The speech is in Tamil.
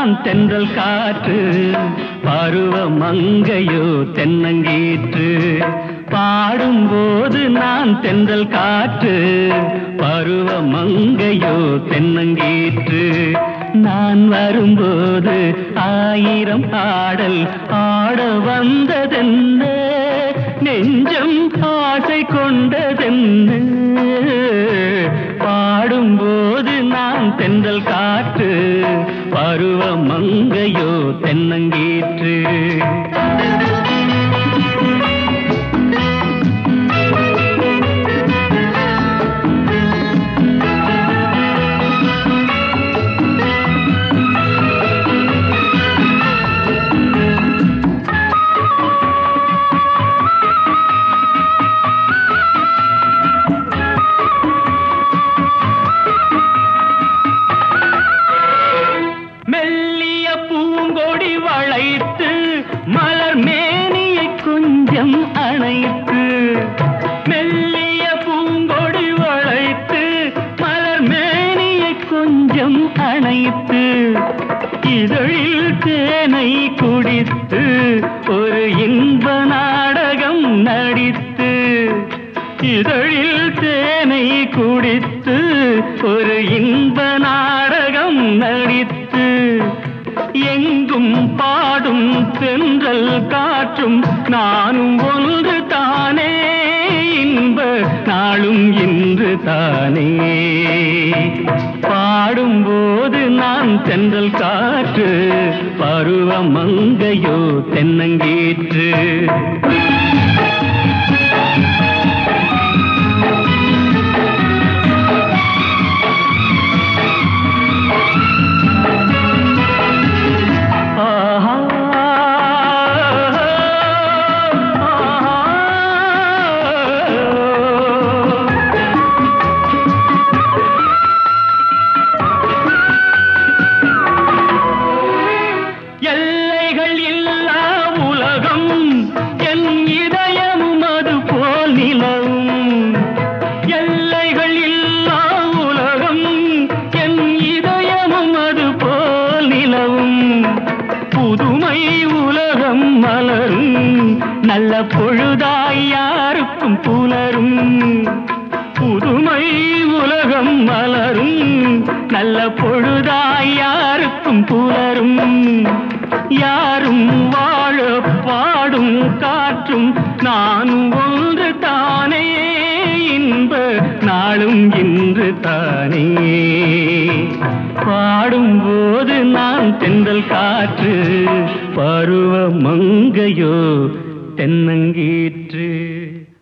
நான் தென்றல் காற்று பருவ மங்கையோ தென்னங்கீற்று பாடும்போது நான் தென்றல் காற்று பருவ மங்கையோ தென்னங்கீற்று நான் வரும்போது ஆயிரம் ஆடல் ஆட வந்ததென்ன நெஞ்சம் ஆசை கொண்டதென்ன பாடும்போது நான் தென்றல் காற்று பருவ மங்கையோ தென்னங்கீற்று மெல்லிய பூங்கொடி வளைத்து மலர் மேனியை கொஞ்சம் அணைத்து மெல்லிய பூங்கொடி வளைத்து மலர் மேனியை கொஞ்சம் அணைத்து இதழில் தேனை குடித்து ஒரு இன்ப நாடகம் நடித்து இதழில் தேனை குடித்து ஒரு இன்ப நாடகம் நடித்து எங்கும் பாடும் தென்றல் காற்றும் நானும் ஒன்று தானே இன்ப நாளும் இன்று தானே பாடும்போது நான் தென்றல் காற்று பருவ மங்கையோ தென்னங்கீற்று ஆஹா எல்லைகள் இல்லா உலகம் என் இதயமும் அது போல் நிலவும் எல்லைகள் இல்லா உலகம் என் இதயமும் அது போல் நிலவும் புதுமை உலகம் மலரும் நல்ல பொழுதாய் யாருக்கும் புலரும் புதுமை உலகம் மலரும் நல்ல பொழுதாய் யாருக்கும் புலரும் யாரும் வாழ பாடும் காற்றும் நானும் ஒன்று தானே இன்ப நாளும் இன்று தானே பாடும்போது நான் தென்றல் காற்று பருவ மங்கையோ தென்னங்கீற்று